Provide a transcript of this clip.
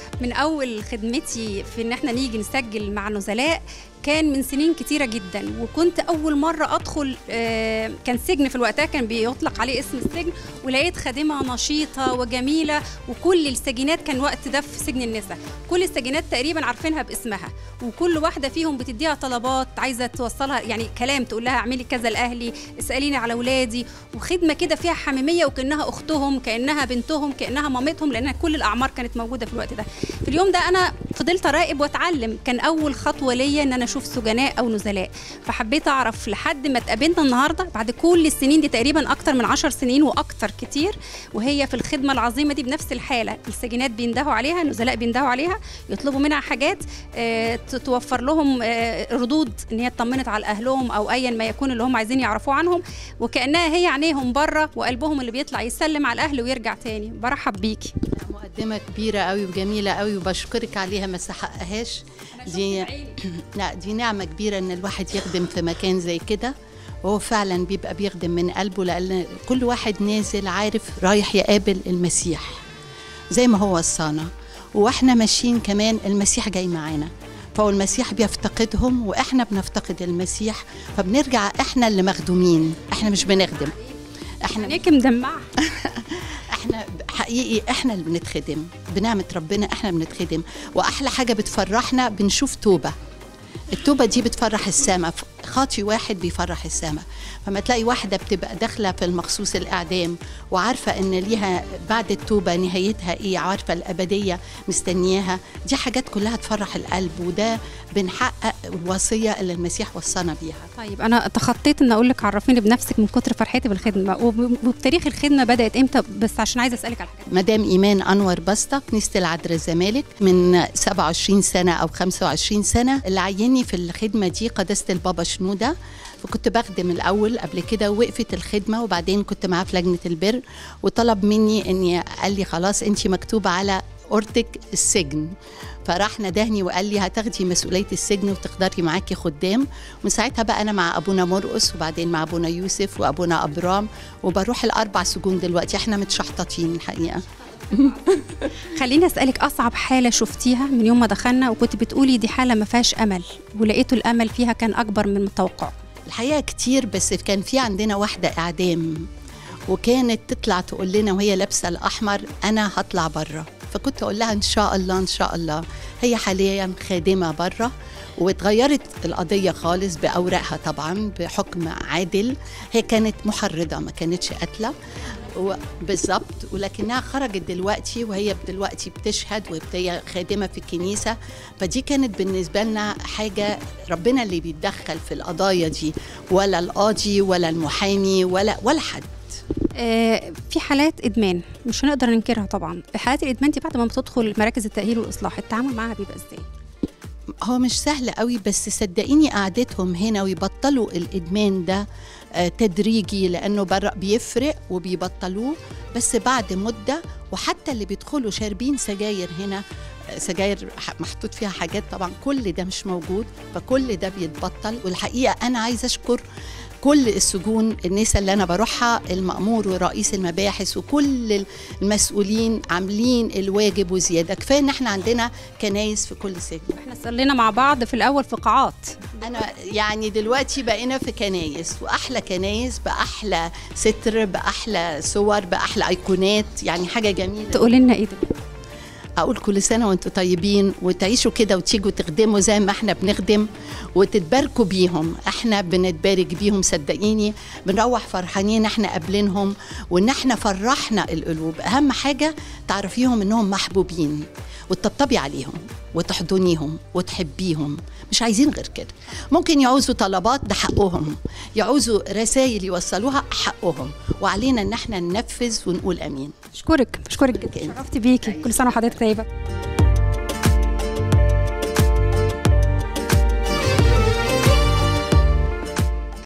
من اول خدمتي في ان احنا نيجي نسجل مع نزلاء كان من سنين كتيره جدا وكنت اول مره ادخل آه، كان سجن في الوقتها كان بيطلق عليه اسم السجن ولقيت خادمه نشيطه وجميله وكل السجينات كان وقت ده في سجن النساء كل السجينات تقريبا عارفينها باسمها وكل واحده فيهم بتديها طلبات عايزه توصلها يعني كلام تقول لها اعملي كذا لاهلي اساليني على اولادي وخدمه كده فيها حميميه وكانها اختهم كانها بنتهم كانها مامتهم لان كل الاعمار كانت موجوده في الوقت ده في اليوم ده انا فضلت اراقب واتعلم كان اول خطوه ليا ان انا اشوف سجناء او نزلاء فحبيت اعرف لحد ما اتقابلنا النهارده بعد كل السنين دي تقريبا اكتر من عشر سنين واكتر كتير وهي في الخدمه العظيمه دي بنفس الحاله السجينات بيندهوا عليها النزلاء بيندهوا عليها يطلبوا منها حاجات آه، ت- توفر لهم آه، ردود ان هي اطمنت على اهلهم او ايا ما يكون اللي هم عايزين يعرفوه عنهم وكانها هي عينيهم بره وقلبهم اللي بيطلع يسلم على الاهل ويرجع تاني برحب بيكي مقدمة كبيرة قوي وجميلة قوي وبشكرك عليها ما استحقهاش دي لا دي نعمة كبيرة ان الواحد يخدم في مكان زي كده وهو فعلا بيبقى بيخدم من قلبه لان كل واحد نازل عارف رايح يقابل المسيح زي ما هو وصانا واحنا ماشيين كمان المسيح جاي معانا فهو المسيح بيفتقدهم واحنا بنفتقد المسيح فبنرجع احنا اللي مخدومين احنا مش بنخدم احنا عينيك مدمعه احنا حقيقي احنا اللي بنتخدم بنعمة ربنا احنا بنتخدم واحلى حاجة بتفرحنا بنشوف توبة التوبة دي بتفرح السماء خاطي واحد بيفرح السماء فما تلاقي واحدة بتبقى داخلة في المخصوص الإعدام وعارفة إن ليها بعد التوبة نهايتها إيه عارفة الأبدية مستنياها دي حاجات كلها تفرح القلب وده بنحقق الوصية اللي المسيح وصانا بيها طيب انا تخطيت ان اقول لك عرفيني بنفسك من كتر فرحتي بالخدمه وب- وبتاريخ الخدمه بدات امتى بس عشان عايزه اسالك على حاجه مدام إيمان أنور بسطة كنيسة العذراء الزمالك من 27 سنة أو 25 سنة اللي عيني في الخدمة دي قداسة البابا شنودة فكنت بخدم الأول قبل كده ووقفت الخدمة وبعدين كنت معاه في لجنة البر وطلب مني إني قال لي خلاص أنت مكتوبة على أورتك السجن فراح ندهني وقال لي هتاخدي مسؤولية السجن وتقدري معاكي خدام ومن ساعتها بقى أنا مع أبونا مرقس وبعدين مع أبونا يوسف وأبونا أبرام وبروح الأربع سجون دلوقتي احنا متشحططين الحقيقة خليني اسالك اصعب حاله شفتيها من يوم ما دخلنا وكنت بتقولي دي حاله ما فيهاش امل ولقيتوا الامل فيها كان اكبر من المتوقع الحقيقه كتير بس كان في عندنا واحده اعدام وكانت تطلع تقول لنا وهي لابسه الاحمر انا هطلع بره فكنت اقول لها ان شاء الله ان شاء الله هي حاليا خادمه بره واتغيرت القضية خالص بأوراقها طبعا بحكم عادل هي كانت محرضة ما كانتش قاتلة و- بالظبط ولكنها خرجت دلوقتي وهي دلوقتي بتشهد وهي خادمة في الكنيسة فدي كانت بالنسبة لنا حاجة ربنا اللي بيتدخل في القضايا دي ولا القاضي ولا المحامي ولا ولا حد آه في حالات ادمان مش هنقدر ننكرها طبعا حالات الادمان دي بعد ما بتدخل مراكز التاهيل والاصلاح التعامل معاها بيبقى ازاي هو مش سهل قوي بس صدقيني قعدتهم هنا ويبطلوا الادمان ده آه، تدريجي لانه بر- بيفرق وبيبطلوه بس بعد مده وحتى اللي بيدخلوا شاربين سجاير هنا آه، سجاير ح- محطوط فيها حاجات طبعا كل ده مش موجود فكل ده بيتبطل والحقيقه انا عايزه اشكر كل السجون النساء اللي انا بروحها المأمور ورئيس المباحث وكل المسؤولين عاملين الواجب وزياده كفايه ان احنا عندنا كنايس في كل سجن احنا صلينا مع بعض في الاول في قاعات انا يعني دلوقتي بقينا في كنايس واحلى كنايس باحلى ستر باحلى صور باحلى ايقونات يعني حاجه جميله تقولي لنا ايه ده اقول كل سنه وانتم طيبين وتعيشوا كده وتيجوا تخدموا زي ما احنا بنخدم وتتباركوا بيهم احنا بنتبارك بيهم صدقيني بنروح فرحانين احنا قابلينهم وان احنا فرحنا القلوب اهم حاجه تعرفيهم انهم محبوبين وتطبطبي عليهم وتحضنيهم وتحبيهم مش عايزين غير كده ممكن يعوزوا طلبات ده حقهم يعوزوا رسائل يوصلوها حقهم وعلينا ان احنا ننفذ ونقول امين اشكرك اشكرك جدا أنت. شرفت بيكي كل سنه وحضرتك طيبه